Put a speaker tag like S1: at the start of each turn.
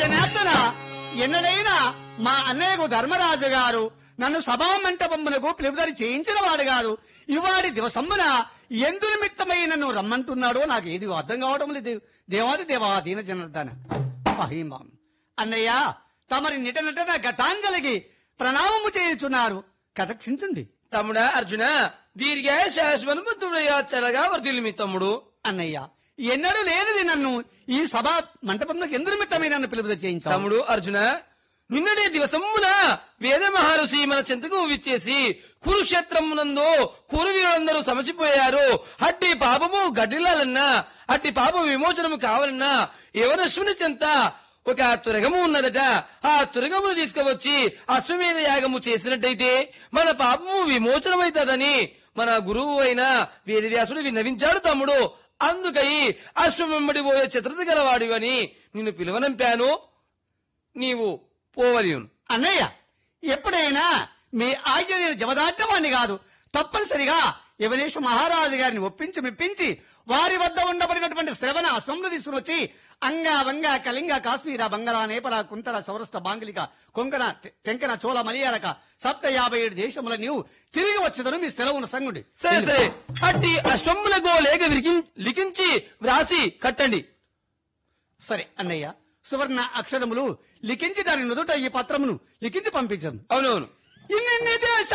S1: రాజనేతన ఎన్నడైనా మా అన్నయ్యకు ధర్మరాజు గారు నన్ను సభా మంటపమునకు పిలుపుదరి చేయించిన వాడు కాదు ఇవాడి దివసమ్మున ఎందు నిమిత్తమై నన్ను రమ్మంటున్నాడో నాకు ఏది అర్థం కావడం లేదు దేవాది దేవా దీన జనార్దన మహిమాం అన్నయ్య తమరి నిట నటన ఘటాంజలికి ప్రణామము చేయుచున్నారు కటక్షించండి
S2: తమ్ముడా అర్జున దీర్ఘ శాశ్వతముడయ్యా చల్లగా వర్దిల్లు మీ తమ్ముడు
S1: అన్నయ్య ఎన్నడూ లేనిది నన్ను ఈ సభ మంటపంలో ఎందు నిమిత్తమై నన్ను పిలుపుదరి చేయించాము
S2: తమ్ముడు అర్జున నిన్నటి దివసమున వేద మహర్షి మన చింతకు విచ్చేసి కురుక్షేత్రమునందు కురువీరులందరూ సమచిపోయారు అట్టి పాపము గడ్డిల్లాలన్నా అట్టి పాప విమోచనము కావాలన్నా ఎవరశ్వుని చెంత ఒక తురగము ఉన్నదట ఆ తురగమును తీసుకువచ్చి అశ్వమేధ యాగము చేసినట్టయితే మన పాపము విమోచనమైతదని మన గురువు అయిన వీరవ్యాసుడు విన్నవించాడు తమ్ముడు అందుకై అశ్వమెమ్మడి పోయే చిత్రత గలవాడివని నిన్ను పిలువనంపాను నీవు పోవలియును
S1: అన్నయ్య ఎప్పుడైనా మీ ఆజ్ఞ నేను జవదాటవాణ్ణి కాదు తప్పనిసరిగా యవనేశ్వ మహారాజు గారిని ఒప్పించి మెప్పించి వారి వద్ద ఉండబడినటువంటి శ్రవణ అశ్వంలో తీసుకుని వచ్చి అంగ వంగ కళింగ కాశ్మీర బంగళ నేపల కుంతల సౌరష్ట బాంగిలిక కొంకణ టె- టెంకణ చోళ మలయాళక సప్త యాభై ఏడు దేశముల నీవు తిరిగి వచ్చేదను మీ సెలవున సంగుడి
S2: సరే సరే అట్టి అశ్వములకు లేఖ విరిగి- లిఖించి వ్రాసి కట్టండి
S1: సరే అన్నయ్య సువర్ణ అక్షరములు లిఖించి దాని నుదుట ఈ పత్రమును లిఖించి పంపించను
S2: అవునవును
S1: ఇన్ని దేశ